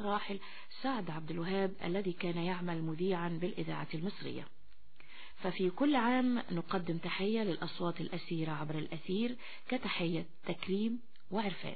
الراحل سعد عبد الوهاب الذي كان يعمل مذيعا بالإذاعة المصرية ففي كل عام نقدم تحية للأصوات الأسيرة عبر الأثير كتحية تكريم وعرفان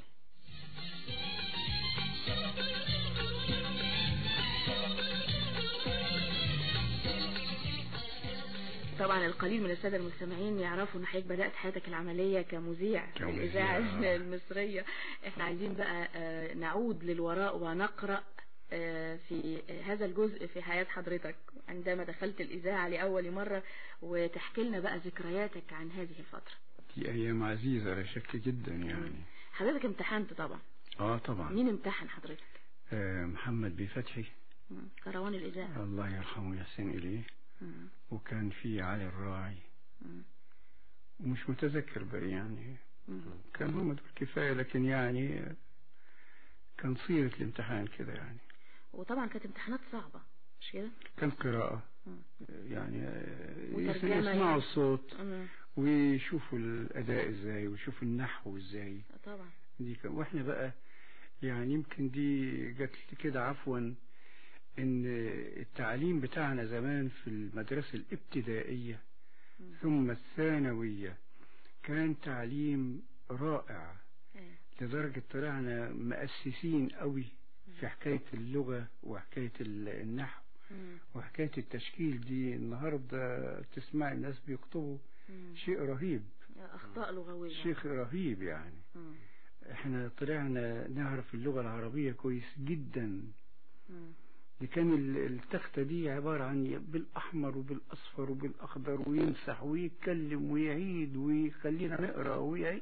طبعا القليل من السادة المستمعين يعرفوا ان حضرتك بدأت حياتك العملية كمذيع في كمذيع. الإذاعة المصرية احنا عايزين بقى آه، نعود للوراء ونقرأ آه، في هذا الجزء في حياة حضرتك عندما دخلت الإذاعة لأول مرة وتحكي لنا بقى ذكرياتك عن هذه الفترة دي أيام عزيزة لا شك جدا يعني حضرتك امتحنت طبعا اه طبعا مين امتحن حضرتك آه محمد بيه فتحي مم. كروان الإذاعة الله يرحمه ويحسن إليه مم. وكان في علي الراعي مم. ومش متذكر بقى يعني مم. كان هم دول كفاية لكن يعني كان صيغة الامتحان كده يعني وطبعا كانت امتحانات صعبة مش كده؟ كان قراءة مم. يعني آه، وترجمة يسمعوا يعني. الصوت مم. ويشوفوا الأداء ازاي ويشوفوا النحو ازاي طبعا دي كان واحنا بقى يعني يمكن دي جت لي كده عفوا ان التعليم بتاعنا زمان في المدرسة الابتدائية مم. ثم الثانوية كان تعليم رائع ايه. لدرجة طلعنا مؤسسين قوي في حكاية اللغة وحكاية ال- النحو مم. وحكاية التشكيل دي النهاردة تسمع الناس بيكتبوا مم. شيء رهيب أخطاء لغوية شيء رهيب يعني مم. احنا طلعنا نعرف اللغة العربية كويس جدا مم. دي كان ال- التختة دي عبارة عن بالأحمر وبالأصفر وبالأخضر ويمسح ويتكلم ويعيد ويخلينا نقرأ ويعيد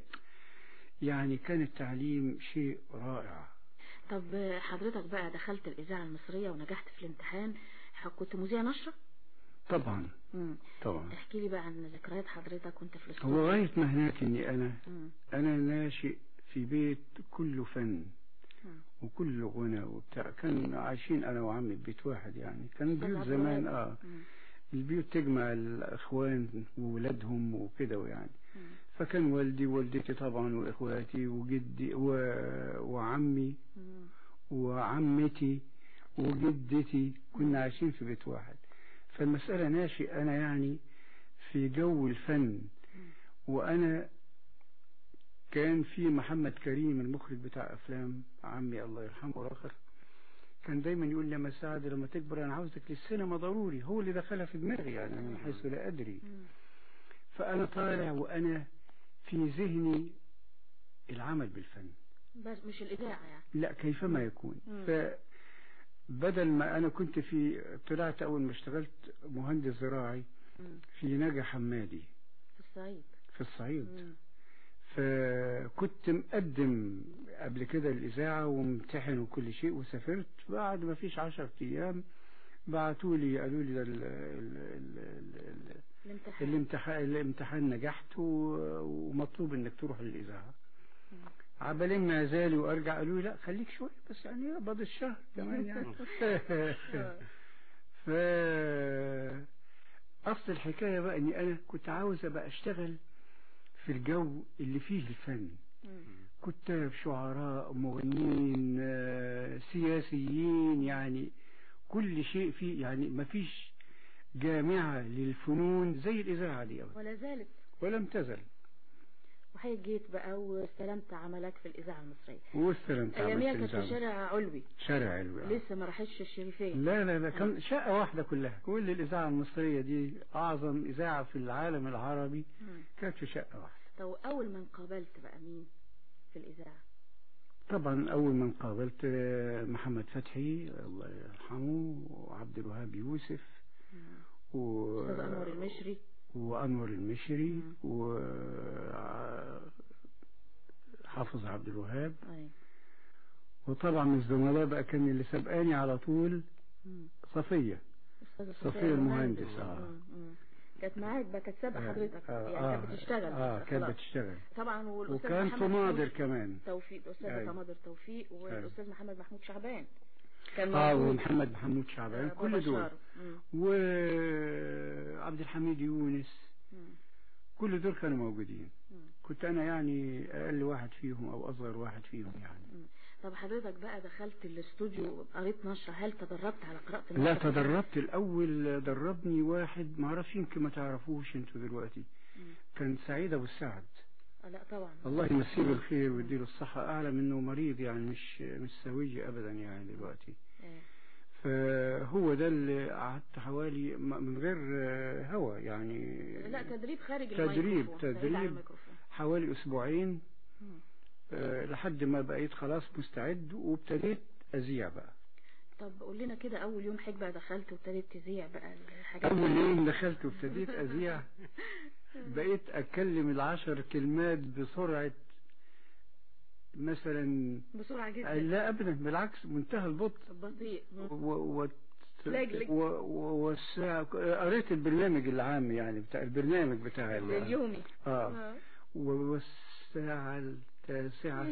يعني كان التعليم شيء رائع طب حضرتك بقى دخلت الإذاعة المصرية ونجحت في الامتحان ح- كنت مذيع نشرة؟ طبعا مم. طبعا احكي لي بقى عن ذكريات حضرتك وانت في هو الاستوديو غاية ما هناك اني انا مم. انا ناشئ في بيت كله فن مم. وكله غنى وبتاع كان عايشين انا وعمي في بيت واحد يعني كان أستاذ بيوت عبد زمان الوهاب. اه مم. البيوت تجمع الاخوان وولادهم وكده يعني مم. فكان والدي ووالدتي طبعا واخواتي وجدي و... وعمي مم. وعمتي وجدتي كنا عايشين في بيت واحد فالمسألة ناشئ أنا يعني في جو الفن وأنا كان في محمد كريم المخرج بتاع أفلام عمي الله يرحمه الآخر كان دايما يقول لي يا مساعد لما تكبر أنا عاوزك للسينما ضروري هو اللي دخلها في دماغي يعني من حيث لا أدري مم. فأنا طالع وأنا في ذهني العمل بالفن بس مش الإذاعة يعني لا كيفما يكون مم. فبدل ما أنا كنت في طلعت أول ما اشتغلت مهندس زراعي مم. في نجا حمادي في الصعيد في الصعيد مم. فكنت مقدم قبل كده الإذاعة وممتحن وكل شيء وسافرت بعد ما فيش عشر أيام بعتوا لي قالوا لي ده ال- ال- ال- ال- الامتحان الامتحان الامتحان نجحت و- ومطلوب انك تروح للإذاعة عبالين ما زالي وارجع قالوا لي لا خليك شوية بس يعني بعد الشهر كمان يعني ف اصل الحكاية بقى اني انا كنت عاوز ابقى اشتغل في الجو اللي فيه الفن مم. كتاب شعراء مغنيين آه، سياسيين يعني كل شيء فيه يعني ما فيش جامعة للفنون زي الإذاعة دي أبدا ولا زالت ولم تزل وحيث جيت بقى واستلمت عملك في الإذاعة المصرية واستلمت أياميها عملت كانت في الإذاعة. شارع علوي شارع علوي آه. لسه ما راحتش الشريفين لا لا لا كان شقة واحدة كلها كل الإذاعة المصرية دي أعظم إذاعة في العالم العربي مم. كانت في شقة واحدة طب أول من قابلت بقى مين في الإذاعة طبعا أول من قابلت آه، محمد فتحي الله يرحمه وعبد الوهاب يوسف مم. و... أستاذ أنور المشري وأنور المشري مم. و حافظ عبد الوهاب أي وطبعا من الزملاء بقى كان اللي سبقاني على طول مم. صفية أستاذ صفية المهندس اه مم. مم. كانت معاك بقى كانت سابقة حضرتك آه، يعني آه، كانت بتشتغل اه بس كانت خلاص. بتشتغل طبعا والأستاذ وكان محمد تناظر توفيق- كمان توفيق الأستاذ أيوة. تماضر توفيق أيوة. والأستاذ محمد محمود شعبان كان اه موجود. ومحمد محمود شعبان آه، كل بابا دول شارو. مم. وعبد الحميد يونس مم. كل دول كانوا موجودين مم. كنت انا يعني اقل واحد فيهم او اصغر واحد فيهم يعني مم. طب حضرتك بقى دخلت الاستوديو قريت نشرة هل تدربت على قراءة لا النشرة؟ تدربت الأول دربني واحد ما اعرفش يمكن ما تعرفوش انتوا دلوقتي مم. كان سعيد أبو السعد آه، لا طبعا الله يمسيه بالخير ويديله الصحة أعلم إنه مريض يعني مش مش سوي أبدا يعني دلوقتي آه. فهو ده اللي قعدت حوالي م- من غير آه، هوا يعني لا تدريب خارج تدريب- الميكروفون بعيد عن تدريب. الميكروفون حوالي أسبوعين مم. آه، لحد ما بقيت خلاص مستعد وابتديت أذيع بقى طب قول لنا كده اول يوم حجبة دخلت وابتديت تذيع بقى الحاجات أول دي. يوم دخلت وابتديت أذيع بقيت أتكلم العشر كلمات بسرعة مثلا بسرعة جدا لا أبدا بالعكس منتهى البطء بطيء مم. و... و... لجلج. و... و... والساعة قريت البرنامج العام يعني بتاع البرنامج بتاع ال- اليومي اه آه. والساعة التاسعة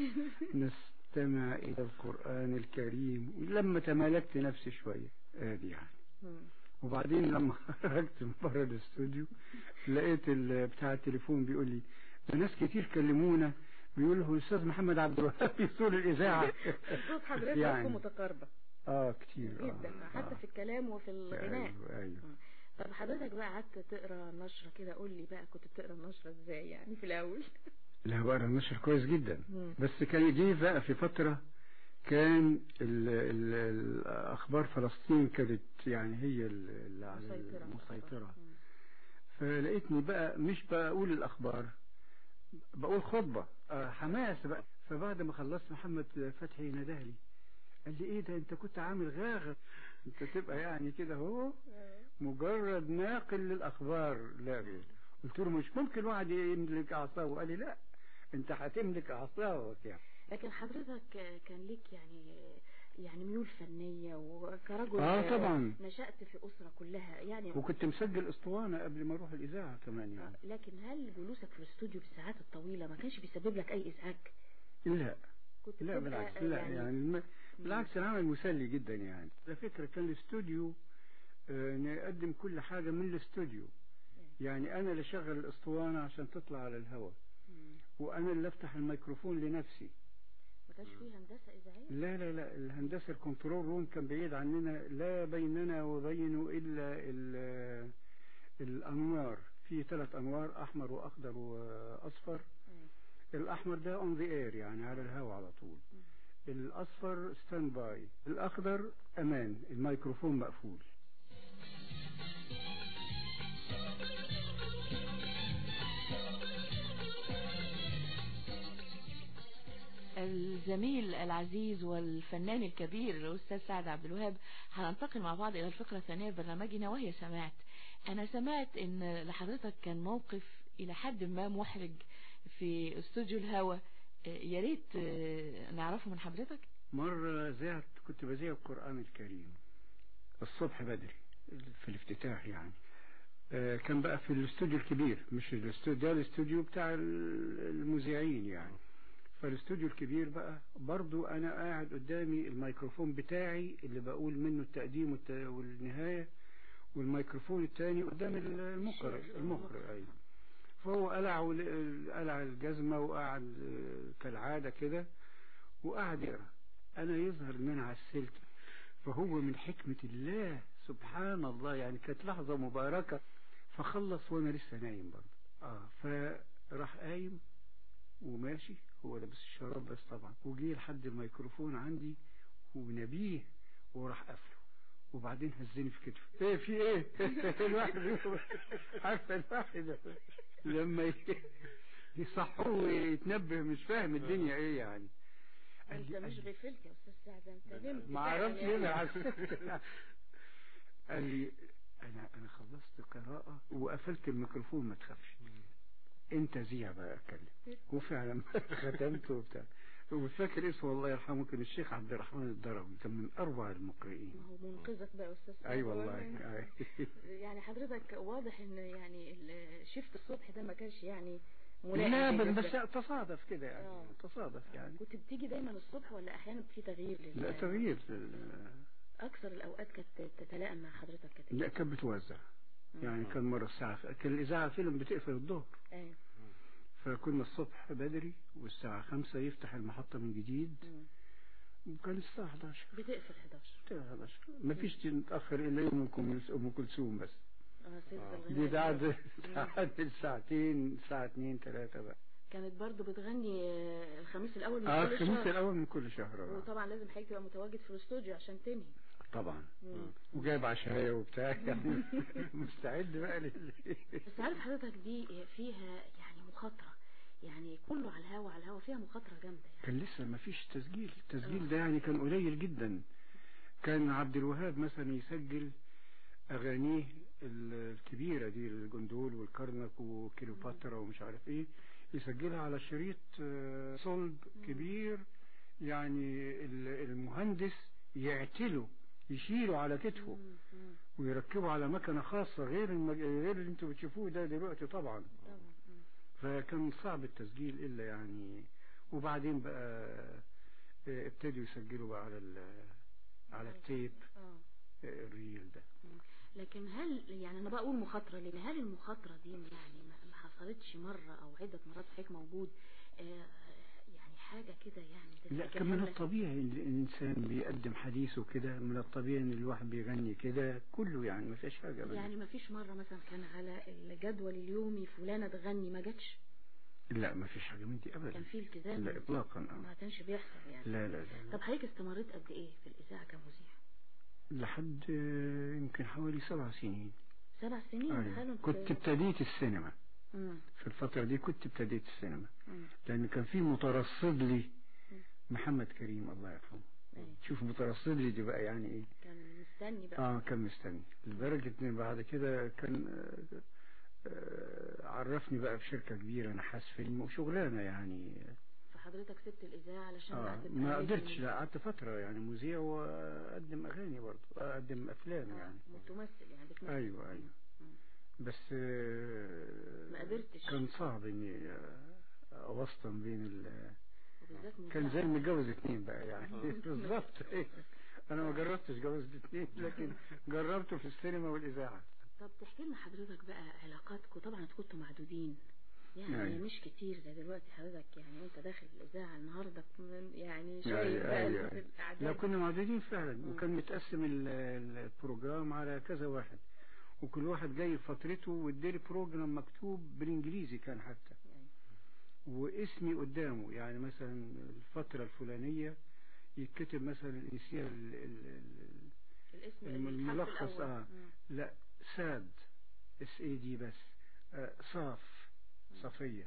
نستمع إلى القرآن الكريم لما تمالكت نفسي شوية ادي يعني مم. وبعدين لما خرجت من بره الاستوديو لقيت ال- بتاع التليفون بيقول لي ده ناس كتير كلمونا بيقول له الاستاذ محمد عبد الوهاب يصول الاذاعه صوت حضرتك يعني. متقاربة اه كتير آه. جدا حتى آه. في الكلام وفي الغناء ايوه ايوه طب حضرتك بقى قعدت تقرا نشرة كده قول لي بقى كنت بتقرا النشرة ازاي يعني في الاول لا بقرا النشر كويس جدا مم. بس كان يجي بقى في فترة كان ال ال الأخبار فلسطين كانت يعني هي ال- اللي على مسيطرة المسيطرة مم. فلقيتني بقى مش بقول الأخبار بقول خطبة آه، حماس بقى فبعد ما خلصت محمد فتحي ندهلي قال لي ايه ده انت كنت عامل غاغة انت تبقى يعني كده هو مجرد ناقل للأخبار لا غير قلت له مش ممكن واحد يملك أعصابه قال لي لا انت هتملك أعصابك يعني لكن حضرتك كان ليك يعني يعني ميول فنية وكرجل آه طبعا. نشأت في أسرة كلها يعني وكنت مسجل اسطوانة قبل ما اروح الإذاعة كمان يعني لكن هل جلوسك في الاستوديو بالساعات الطويلة ما كانش بيسبب لك أي إزعاج؟ لا كنت لا بتبقى بالعكس لا يعني الم... بالعكس العمل مسلي جدا يعني على فكرة كان الاستوديو آه، نقدم كل حاجة من الاستوديو يعني أنا اللي شغل الأسطوانة عشان تطلع على الهواء مم. وأنا اللي أفتح الميكروفون لنفسي ما كانش فيه هندسة إذاعية؟ لا لا لا الهندسة الكنترول روم كان بعيد عننا لا بيننا وبينه إلا ال- الأنوار في ثلاث أنوار أحمر وأخضر وأصفر مم. الأحمر ده اون ذا اير يعني على الهواء على طول الأصفر ستاند باي الأخضر أمان الميكروفون مقفول الزميل العزيز والفنان الكبير الأستاذ سعد عبد الوهاب هننتقل مع بعض إلى الفقرة الثانية في برنامجنا وهي سمعت أنا سمعت إن لحضرتك كان موقف إلى حد ما محرج في استوديو الهوا آه، يا ريت آه، نعرفه من حضرتك مرة زعت كنت بذيع القرآن الكريم الصبح بدري في الافتتاح يعني آه، كان بقى في الاستوديو الكبير مش الاستوديو ده الاستوديو بتاع ال- المذيعين يعني فالاستوديو الكبير بقى برضو انا قاعد قدامي الميكروفون بتاعي اللي بقول منه التقديم والت- والنهاية والميكروفون التاني قدام المخرج المخرج ايوه فهو قلع ول- قلع الجزمة وقعد آه، كالعادة كده وقعد يقرا انا يظهر ان انا عسلت فهو من حكمة الله سبحان الله يعني كانت لحظة مباركة فخلص وانا لسه نايم برضه اه فراح قايم وماشي هو لابس الشراب بس طبعا وجي لحد الميكروفون عندي ونبيه وراح قافله وبعدين هزني في كتفي ايه في ايه الواحد عارفه الواحد لما ي- يصحوه ويتنبه مش فاهم الدنيا ايه يعني قال أنت لي- مش قال لي- غفلت يا أستاذ سعد أنت نمت ما فعلاً عرفت يعني. هنا عارف. قال لي انا انا خلصت قراءة وقفلت الميكروفون ما تخافش انت زيع بقى اتكلم وفعلا ختمت وبتاع وفاكر اسمه الله يرحمه كان الشيخ عبد الرحمن الدروي كان من اروع المقرئين ما هو منقذك بقى يا أستاذ سعد اي والله والله. أي. يعني حضرتك واضح ان يعني ال- شفت الصبح ده ما كانش يعني ملائم لا بس بالنسبة- بس تصادف كده يعني آه. تصادف يعني كنت بتيجي دايما الصبح ولا احيانا في تغيير لل- لا تغيير اكثر الاوقات كانت تتلائم مع حضرتك كانت لا كانت بتوزع يعني كان مرة الساعة كان الإذاعة فيلم بتقفل الظهر ايوه فكنا الصبح بدري والساعة خمسة يفتح المحطة من جديد مم. كان الساعة 11 بتقفل 11 11 ما فيش متأخر إلا يوم أم- أم كلثوم بس اه سيدة آه. الغناء دي بعد مم. بعد ساعتين الساعة 2 3 بقى كانت برضو بتغني آه، الخميس الأول من اه كل الخميس شهر الأول من كل شهر آه. وطبعا لازم حضرتك تبقى متواجد في الاستوديو عشان تنهي طبعا مم. وجايب عشاية وبتاع يعني مستعد بقى لل بس عارف حضرتك دي فيها يعني مخاطرة يعني كله على الهوا على الهوا فيها مخاطرة جامدة يعني كان لسه ما فيش تسجيل التسجيل ده يعني كان قليل جدا كان عبد الوهاب مثلا يسجل أغانيه ال- الكبيرة دي الجندول والكرنك وكليوباترا ومش عارف ايه يسجلها على شريط آه، صلب كبير يعني ال- المهندس يعتله يشيله على كتفه مم. مم. ويركبه على مكنة خاصة غير المج... غير اللي انتوا بتشوفوه ده دلوقتي طبعا طبعا مم. فكان صعب التسجيل إلا يعني وبعدين بقى آه، ابتدوا يسجلوا بقى على ال- على التيب اه آه، الريل ده لكن هل يعني انا بقول مخاطرة لان هل المخاطرة دي يعني ما ما حصلتش مرة او عدة مرات حضرتك موجود آه، يعني حاجة كده يعني لا تفتكر كان من هل- الطبيعي ان الانسان بيقدم حديثه كده من الطبيعي ان الواحد بيغني كده كله يعني ما فيش حاجه منه. يعني ما فيش مرة مثلا كان على الجدول اليومي فلانة تغني ما جاتش لا ما فيش حاجه من دي ابدا كان في التزام لا اطلاقا آه. ما كانش بيحصل يعني لا لا لا, لا. طب حضرتك استمريت قد ايه في الاذاعة كمذيع لحد آه، يمكن حوالي سبع سنين سبع سنين أيوة. دخلوا في- كنت ابتديت السينما مم. في الفتره دي كنت ابتديت السينما مم. لان كان في مترصد لي محمد كريم الله يرحمه أيوة. شوف مترصد لي دي بقى يعني ايه كان مستني بقى اه كان مستني لدرجة ان بعد كده كان آه، آه، عرفني بقى في شركة كبيرة نحاس فيلم وشغلانة يعني فحضرتك سبت الاذاعة علشان اه بقى تبقى ما نجم قدرتش من- لا قعدت فترة يعني مذيع واقدم اغاني برضه اقدم افلام آه، يعني متمثل يعني بتمثل ايوه ايوه مم. بس آه، ما قدرتش. كان صعب اني آه، اوسطن بين ال وبالذات كان مذيع. زي متجوز اتنين بقى يعني بالظبط انا ما جربتش جوز اتنين لكن جربته في السينما والاذاعه طب تحكي لنا حضرتك بقى علاقاتكم طبعا انتوا كنتوا معدودين يعني أيوة. مش كتير زي دلوقتي حضرتك يعني وانت داخل الاذاعه النهارده من- يعني شايف أيوة، بقى أيوة. ال- الاعداد لا كنا معدودين فعلا مم. وكان متقسم ال- ال- البروجرام على كذا واحد وكل واحد جاي فترته وادالي بروجرام مكتوب بالانجليزي كان حتى يعني. واسمي قدامه يعني مثلا الفترة الفلانية يتكتب مثلا الانسيال ال- ال- ال- الاسم الم- الحرف الملخص الأول. اه مم. لا ساد اس اي دي بس آه صاف صفية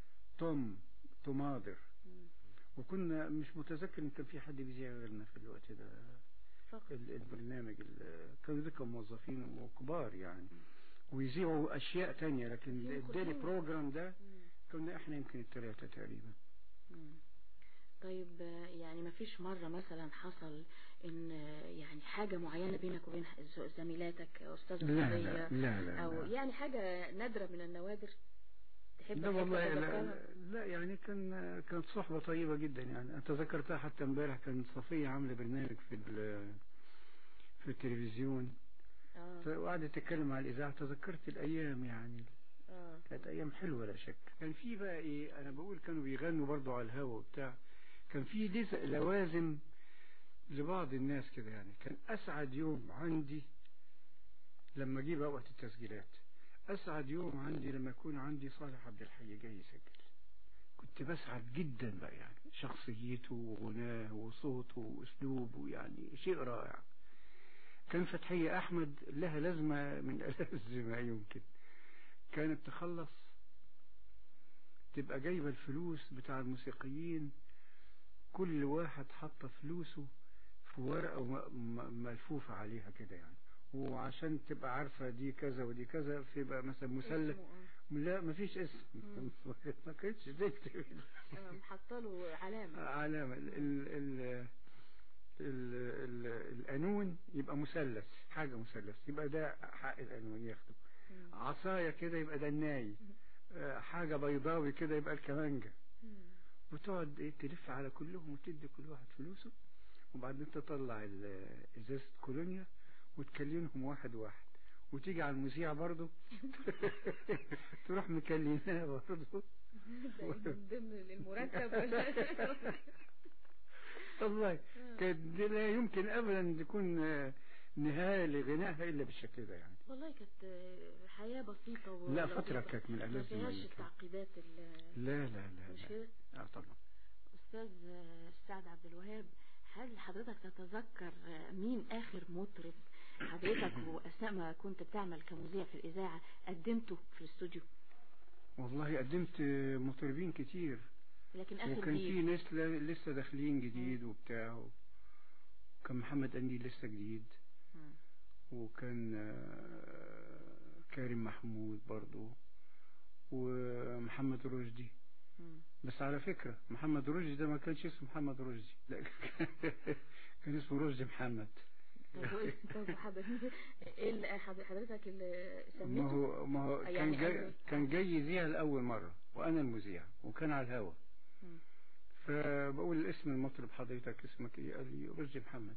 توم تومادر مم. وكنا مش متذكر ان كان في حد بيذيع غيرنا في الوقت ده فقط ال- البرنامج ال- كانوا ذكر موظفين وكبار يعني ويذيعوا اشياء تانية لكن في الديلي كلهم. بروجرام ده مم. كنا احنا يمكن الثلاثة تقريبا مم. طيب آه، يعني ما فيش مرة مثلا حصل ان آه، يعني حاجة معينة بينك وبين ز- زميلاتك أستاذ لا فضية لا لا لا, أو لا. يعني حاجة نادرة من النوادر تحب لا حضرتك والله لا, تتذكرها؟ لا يعني كان كانت صحبة طيبة جدا يعني أنا تذكرتها حتى امبارح كان صفية عاملة برنامج في ال- في التلفزيون اه وقعدت تتكلم على الإذاعة تذكرت الأيام يعني اه كانت أيام حلوة لا شك كان في بقى إيه أنا بقول كانوا بيغنوا برضو على الهوا وبتاع كان في لز- لوازم لبعض الناس كده يعني كان أسعد يوم عندي لما أجيب وقت التسجيلات أسعد يوم عندي لما يكون عندي صالح عبد الحي جاي يسجل كنت بسعد جدا بقى يعني شخصيته وغناه وصوته وأسلوبه يعني شيء رائع كان فتحية أحمد لها لازمة من ألذ ما يمكن كانت تخلص تبقى جايبة الفلوس بتاع الموسيقيين كل واحد حط فلوسه في ورقة م- م- ملفوفة عليها كده يعني وعشان تبقى عارفة دي كذا ودي كذا فيبقى مثلا مثلث اسمه، لا مفيش اسم مم. ما كانتش تكتب آه. آه، محطة له علامة علامة ال ال ال ال ال القانون يبقى مثلث حاجة مثلث يبقى ده حق القانون ياخده مم. عصاية كده يبقى ده الناي آه، حاجة بيضاوي كده يبقى الكمانجة مم. وتقعد ايه تلف على كلهم وتدي كل واحد فلوسه وبعدين تطلع ال- ازازة كولونيا وتكلمهم واحد واحد وتيجي على المذيع برضه تروح مكلماه برضه ده إيه ده من ضمن المرتب ولا والله كانت لا يمكن ابدا تكون آه، نهايه لغنائها الا بالشكل ده يعني والله كانت آه، حياة بسيطة و- لا، ولطيفة. فترة كانت من ما ألذ فيهاش ما يمكن. التعقيدات ال- لا لا لا مش لا كده اه طبعا أستاذ آه، سعد عبد الوهاب هل حضرتك تتذكر آه، مين آخر مطرب حضرتك وأثناء ما كنت بتعمل كمذيع في الإذاعة قدمته في الاستوديو والله قدمت آه، مطربين كتير لكن آخر وكان في جيل ناس ل- لسه داخلين جديد وبتاع كان محمد قنديل لسه جديد مم. وكان آه، كريم محمود برضو ومحمد رشدي مم. بس على فكرة محمد رشدي ده ما كانش اسمه محمد رشدي لا كان اسمه رشدي محمد طب وإيه- طب حضرتك ايه اللي حض- حضرتك اللي ما سميته هو ما هو كان يعني جاي أنا- كان جاي يذيع لأول مرة وأنا المذيع وكان على الهوا مم. فبقول اسم المطرب حضرتك اسمك ايه قال لي رشدي محمد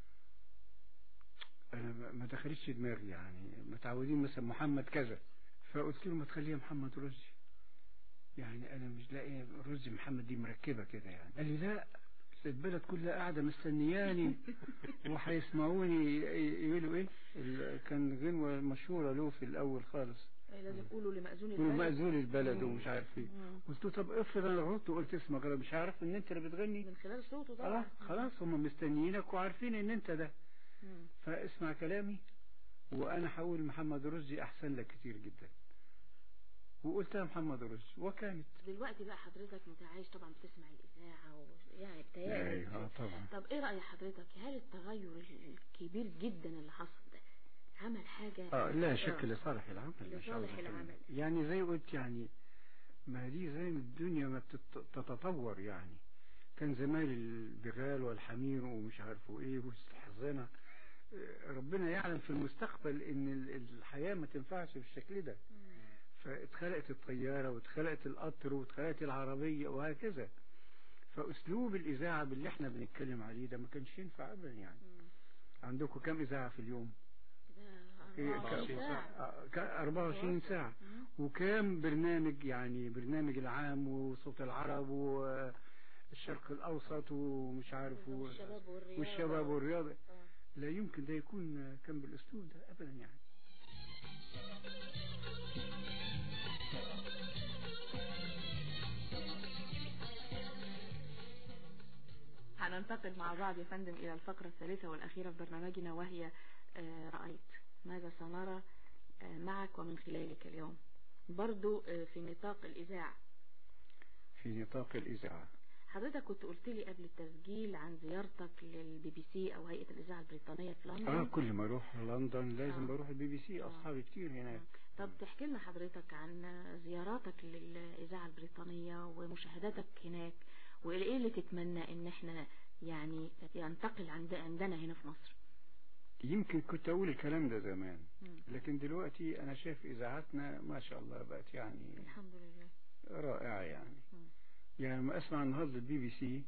انا ما- ما دخلتش دماغي يعني متعودين مثلا محمد كذا فقلت له ما تخليها محمد رشدي يعني انا مش لاقي رشدي محمد دي مركبه كده يعني قال لي لا البلد كلها قاعده مستنياني وهيسمعوني ي- يقولوا ايه ال- كان غنوه مشهوره له في الاول خالص إيه لازم قولوا لمأذون يقولوا البلد مأذون البلد مم. ومش عارف ايه مم. قلت له طب افرض انا غلطت وقلت اسمك انا مش عارف ان انت اللي بتغني من خلال صوته طبعا خلاص خلاص هم مستنيينك وعارفين ان انت ده مم. فاسمع كلامي وانا هقول محمد رشدي احسن لك كتير جدا وقلتها محمد رشدي وكانت دلوقتي بقى حضرتك انت عايش طبعا بتسمع الإذاعة و... يعني بتهيألي ايوه آه طبعا طب ايه رأي حضرتك هل التغير الكبير جدا اللي حصل ده عمل حاجة اه لا شك لصالح العمل ما شاء لصالح الله العمل. يعني زي قلت يعني ما دي زي ما الدنيا ما بتت- تتطور يعني كان زمان البغال والحمير ومش عارفه ايه والحصانة آه، ربنا يعلم في المستقبل ان ال- الحياة ما تنفعش بالشكل ده مم. فاتخلقت الطيارة واتخلقت القطر واتخلقت العربية وهكذا فأسلوب الإذاعة باللي احنا بنتكلم عليه ده ما كانش ينفع أبدا يعني مم. عندكم كم إذاعة في اليوم؟ ده إيه، 24 كم- ساعة آه، ك- 24 ساعة مم. وكام برنامج يعني برنامج العام وصوت العرب والشرق الأوسط ومش عارف و- والشباب والرياضة والشباب والرياضة آه. لا يمكن ده يكون كان بالأسلوب ده أبدا يعني هننتقل مع بعض يا فندم إلى الفقرة الثالثة والأخيرة في برنامجنا وهي آه، رأيت ماذا سنرى آه، معك ومن خلالك اليوم برضو آه، في نطاق الإذاعة في نطاق الإذاعة حضرتك كنت قلت لي قبل التسجيل عن زيارتك للبي بي سي أو هيئة الإذاعة البريطانية في لندن اه كل ما اروح لندن لازم آه. بروح البي بي سي آه. اصحابي كتير هناك طب تحكي لنا حضرتك عن زياراتك للإذاعة البريطانية ومشاهداتك هناك وإيه اللي تتمنى إن احنا يعني ينتقل عند عندنا هنا في مصر يمكن كنت اقول الكلام ده زمان مم. لكن دلوقتي انا شايف اذاعتنا ما شاء الله بقت يعني الحمد لله رائعة يعني مم. يعني لما اسمع النهارده البي بي سي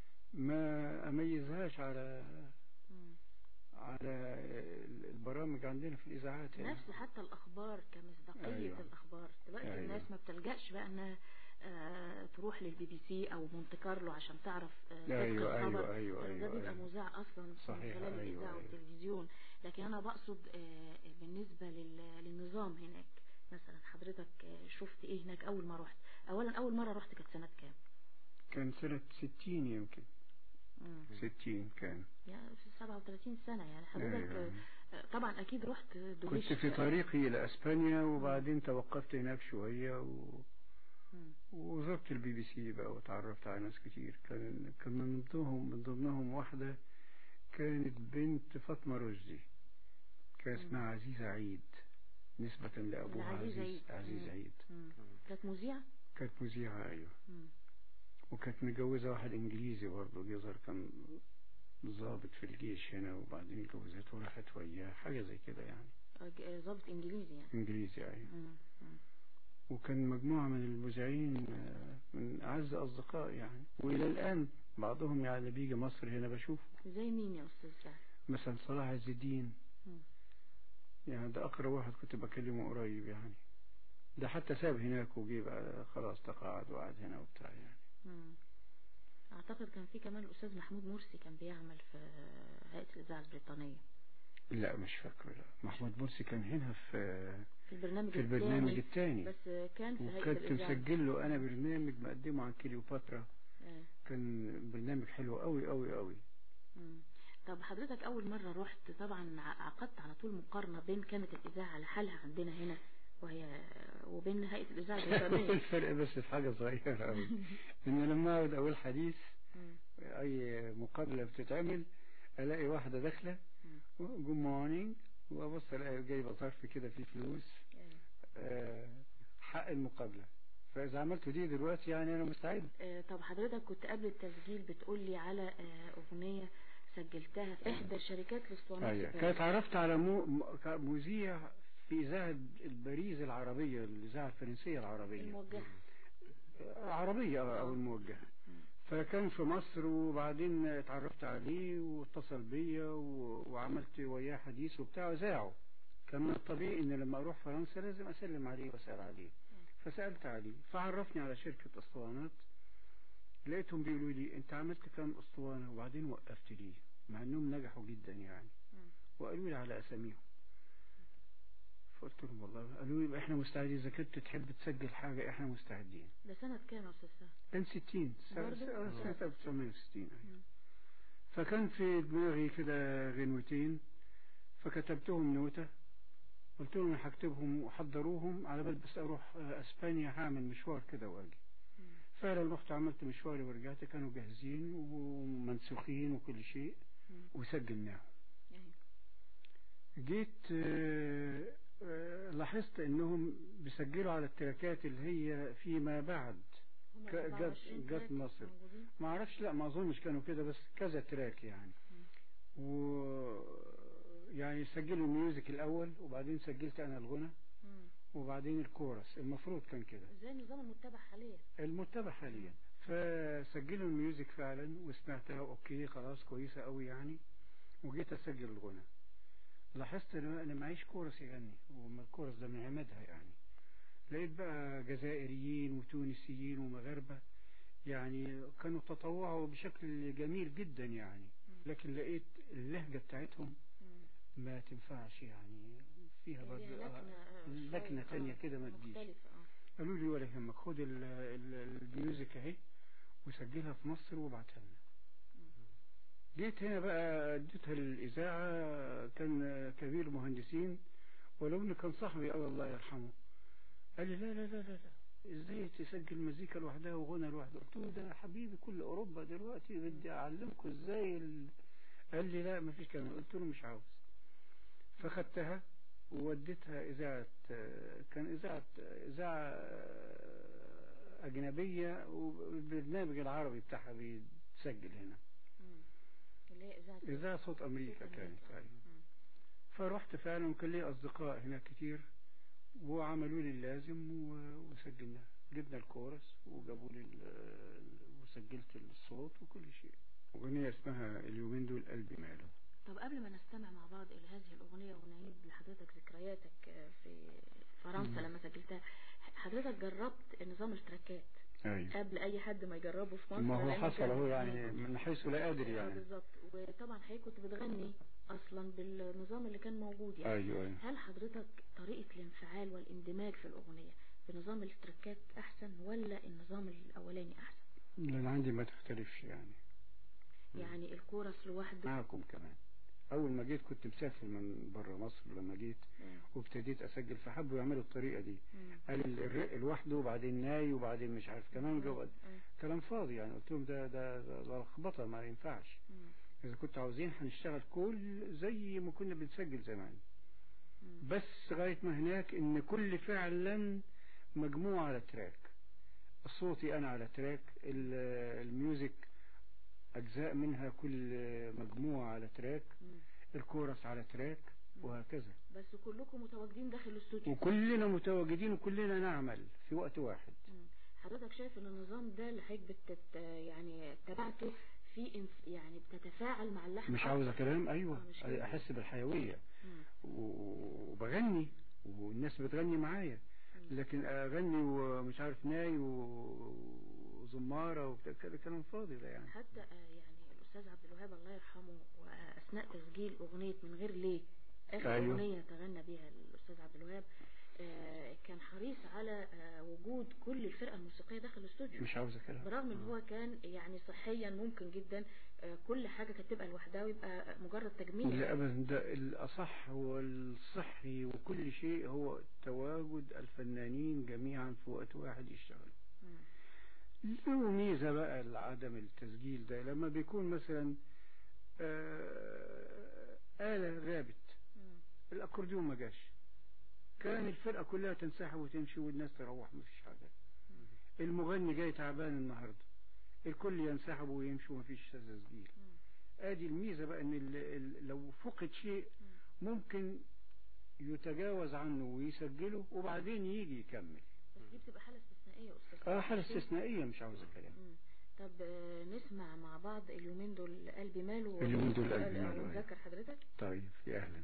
ما اميزهاش على مم. على البرامج عندنا في الاذاعات يعني. نفس حتى الأخبار كمصداقية أيوة. الأخبار دلوقتي أيوة. الناس ما بتلجأش بقى إنها آه، تروح للبي بي سي أو مونte كارلو عشان تعرف آه، صدق أيوة، الخبر أيوة، أيوة، لأن ده أيوة، بيبقى أيوة. مذاع أصلا من صحيح، خلال أيوة، الإذاعة أيوة. والتلفزيون لكن أنا بقصد آه، بالنسبة لل- للنظام هناك مثلا حضرتك آه، شفت إيه هناك أول ما رحت أولا أول مرة رحت كانت سنة كام؟ كان سنة ستين يمكن مم. ستين كان يعني في 37 سنة يعني حضرتك أيوة. آه، طبعا أكيد رحت دبي كنت في طريقي إلى أسبانيا وبعدين توقفت هناك شوية و... مم. وزرت البي بي سي بقى وتعرفت على ناس كتير كان كان من ضمنهم من ضمنهم واحدة كانت بنت فاطمة رشدي كان مم. اسمها عزيزة عيد نسبة لأبوها العزيز عزيز عيد. عزيز مم. عيد مم. كانت مذيعة؟ كانت مذيعة أيوه مم. وكانت متجوزة واحد إنجليزي برضه يظهر كان ضابط في الجيش هنا وبعدين اتجوزته وراحت وياه حاجة زي كده يعني آه، ج- آه، ضابط إنجليزي يعني إنجليزي أيوه مم. مم. وكان مجموعة من المذيعين آه، من أعز أصدقائي يعني وإلى الآن بعضهم يعني بيجي مصر هنا بشوفه زي مين يا أستاذ سعد؟ مثلا صلاح عز الدين مم. يعني ده أقرب واحد كنت بكلمه قريب يعني ده حتى ساب هناك وجي بقى خلاص تقاعد وقعد هنا وبتاع يعني مم. اعتقد كان في كمان الاستاذ محمود مرسي كان بيعمل في هيئة الاذاعة البريطانية لا مش فاكره لا محمود مرسي كان هنا في في البرنامج في البرنامج الثاني الثاني بس كان في هيئة وكنت الاذاعة مسجل له انا برنامج مقدمه عن كليوباترا آه. كان برنامج حلو قوي قوي قوي مم. طب حضرتك أول مرة رحت طبعا ع- عقدت على طول مقارنة بين كانت الإذاعة لحالها عندنا هنا وهي وبين هيئة الإذاعة البريطانية الفرق بس في حاجة صغيرة قوي ان لما اقعد اقول حديث مم. اي مقابلة بتتعمل الاقي واحدة داخلة جود مورنينج وابص الاقي جايبة ظرف كده فيه فلوس آه، حق المقابلة فاذا عملت دي دلوقتي يعني انا مستعد آه، طب حضرتك كنت قبل التسجيل بتقولي على آه، أغنية سجلتها في إحدى الشركات الأسطوانية ايوه في كانت باريس. عرفت على مو... م- ك- مذيع في اذاعة البريز العربية الاذاعة الفرنسية العربية الموجهة عربية او الموجهة مم. فكان في مصر وبعدين اتعرفت عليه واتصل بيا و- وعملت وياه حديث وبتاع وزاعه كان من الطبيعي ان لما اروح فرنسا لازم اسلم عليه واسال عليه فسالت عليه فعرفني على شركه اسطوانات لقيتهم بيقولوا لي انت عملت كام اسطوانه وبعدين وقفت ليه مع انهم نجحوا جدا يعني مم. وقالوا لي على اساميهم فقلت لهم والله قالوا لي يبقى احنا مستعدين اذا كنت تحب تسجل حاجه احنا مستعدين ده سنة كام يا أستاذ سهل؟ كان 60 سنة برضو؟ سنة 1960 أيوة. مم. فكان في دماغي كده غنوتين فكتبتهم نوتة قلت لهم أنا هكتبهم وحضروهم على بال بس أروح آه، أسبانيا هعمل مشوار كده وأجي مم. فعلا رحت عملت مشواري ورجعت كانوا جاهزين ومنسوخين وكل شيء مم. وسجلناهم أيوة. جيت آه، آه، لاحظت انهم بيسجلوا على التراكات اللي هي فيما بعد هم ك- جت- 24 جت تراك مصر. موجودين. ما اعرفش لا ما اظنش كانوا كده بس كذا تراك يعني و يعني سجلوا الميوزك الاول وبعدين سجلت انا الغنى مم. وبعدين الكورس المفروض كان كده زي النظام المتبع حاليا المتبع حاليا فسجلوا الميوزك فعلا وسمعتها اوكي خلاص كويسه قوي يعني وجيت اسجل الغنى لاحظت ان انا معيش كورس يغني وما الكورس ده من عمادها يعني لقيت بقى جزائريين وتونسيين ومغاربه يعني كانوا تطوعوا بشكل جميل جدا يعني لكن لقيت اللهجه بتاعتهم مم. ما تنفعش يعني فيها برضه ليها آه، لكنة آه، لكنة شوية، تانية آه، كده ما تجيش مختلفة اه قالوا لي ولا يهمك خد ال- ال- الميوزك اهي وسجلها في مصر وابعتها لنا جيت هنا بقى اديتها للاذاعه كان كبير مهندسين ولو انه كان صاحبي قوي الله يرحمه قال لي لا لا لا لا, لا. ازاي تسجل مزيكا لوحدها وغنى لوحده قلت له ده يا حبيبي كل اوروبا دلوقتي بدي اعلمكم ازاي ال... قال لي لا ما فيش كلام قلت له مش عاوز فخدتها ووديتها اذاعه آه، كان اذاعه اذاعه آه، اجنبيه والبرنامج العربي بتاعها بيتسجل هنا مم. اللي هي إذاعة اذاعه صوت امريكا صوت كانت أمريكا. أيوة. مم. فرحت فعلا وكان لي اصدقاء هناك كتير وعملوا لي اللازم و- وسجلناها جبنا الكورس وجابوا لي ال- وسجلت الصوت وكل شيء أغنية اسمها اليومين دول قلبي ماله طب قبل ما نستمع مع بعض إلى هذه الأغنية ونعيد لحضرتك ذكرياتك آه، في فرنسا مم. لما سجلتها حضرتك جربت نظام التراكات أيوة قبل أي حد ما يجربه في مصر ما هو لأنه حصل كان- هو يعني من حيث لا قادر آه، يعني بالظبط وطبعا حضرتك كنت بتغني أصلا بالنظام اللي كان موجود يعني أيوة أيوة هل حضرتك طريقة الانفعال والاندماج في الأغنية بنظام التراكات أحسن ولا النظام الأولاني أحسن لأن عندي ما تختلفش يعني مم. يعني الكورس لوحده معكم كمان أول ما جيت كنت مسافر من بره مصر لما جيت مم. وابتديت أسجل فحبوا يعملوا الطريقة دي مم. قال ال- الرق لوحده وبعدين ناي وبعدين مش عارف كمان جوه مم. كلام فاضي يعني قلت لهم ده ده ده ده لخبطه ما ينفعش مم. اذا كنتوا عاوزين هنشتغل كل زي ما كنا بنسجل زمان مم. بس لغايه ما هناك ان كل فعلا مجموعه على تراك صوتي انا على تراك ال- الميوزك اجزاء منها كل مجموعه على تراك مم. الكورس على تراك وهكذا بس كلكم متواجدين داخل الاستوديو وكلنا متواجدين وكلنا نعمل في وقت واحد مم. حضرتك شايف ان النظام ده اللي حضرتك بتت يعني تبعته في انف... يعني بتتفاعل مع اللحن مش أكتر؟ عاوزه كلام ايوه آه، مش كده. احس بالحيويه مم. وبغني والناس بتغني معايا مم. لكن اغني ومش عارف ناي و- والزمارة وكده كلام فاضي ده يعني حتى آه، يعني الأستاذ عبد الوهاب الله يرحمه وأثناء تسجيل أغنية من غير ليه آخر أيوه. أغنية تغنى بها الأستاذ عبد الوهاب آه، كان حريص على آه، وجود كل الفرقة الموسيقية داخل الاستوديو مش عاوز كلام برغم ان هو كان يعني صحيا ممكن جدا آه، كل حاجة كانت تبقى لوحدها ويبقى مجرد تجميل لا أبدا ده الأصح والصحي وكل شيء هو تواجد الفنانين جميعا في وقت واحد يشتغلوا مم. له ميزة بقى لعدم التسجيل ده لما بيكون مثلا آه، آلة غابت مم. الأكورديون ما جاش كان الفرقة كلها تنسحب وتمشي والناس تروح مفيش حاجة المغني جاي تعبان النهاردة الكل ينسحب ويمشي ومفيش تسجيل مم. ادي الميزة بقى ان ال- ال- لو فقد شيء ممكن يتجاوز عنه ويسجله وبعدين يجي يكمل بس دي بتبقى حالة استثنائية يا أستاذ اه حالة استثنائية مش عاوزة كلام مم. طب آه، نسمع مع بعض اليومين دول قلبي ماله اليومين دول قلبي ماله، أيوة. ونذكر حضرتك طيب يا اهلا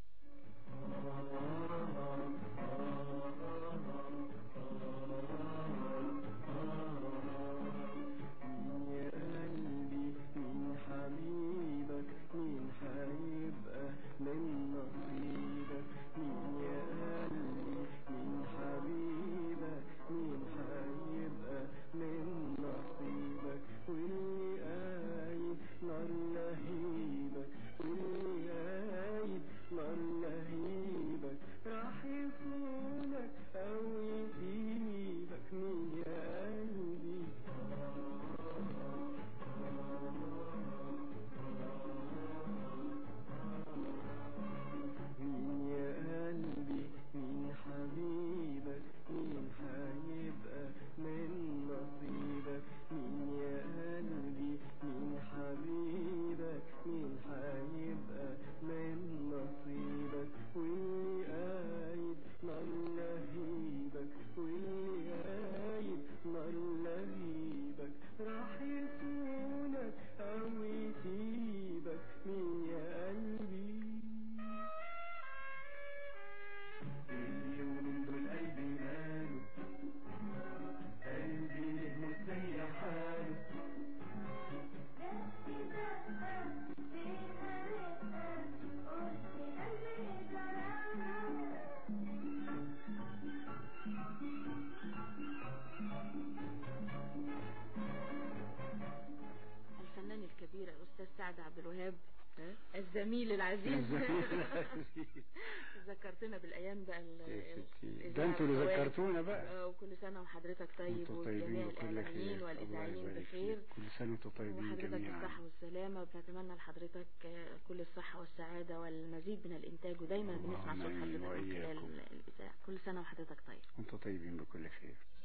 يا قلبي مين حبيبك مين حيبقى من نصيبك مين يا قلبي مين حبيبك مين حيبقى من نصيبك واللي قايد نار لهيبك واللي قايد نار لهيبك راح يصونك او يسيبك مين يا قلبي مين يا قلبي مين حبيبك مين حيبقى من نصيبك مين يا قلبي مين حبيبك مين حيبقى من نصيبك واللي قايد نار لهيبك واللي قايد نار لهيبك راح يسونك او يسيبك مين يا قلبي اليومين دول قلبي ماله قلبي ليه مش زي حاله الفنان الكبير الأستاذ سعد عبد الوهاب الزميل العزيز ذكرتنا بالأيام بقى ال- يا ستي الإذاعة ده انتوا اللي الأوائل. ذكرتونا بقى آه، وكل سنة وحضرتك طيب انتوا طيبين وجميع وكل الإعلاميين خير الله والإذاعيين يبارك بخير فيك كل سنة وانتوا طيبين وحضرتك جميعا بالصحة والسلامة وبنتمنى لحضرتك آه، كل الصحة والسعادة والمزيد من الإنتاج ودايما بنسمع صوت اللهم آمين حضرتك من خلال وإياكم. الإذاعة كل سنة وحضرتك طيب وانتوا طيبين بكل خير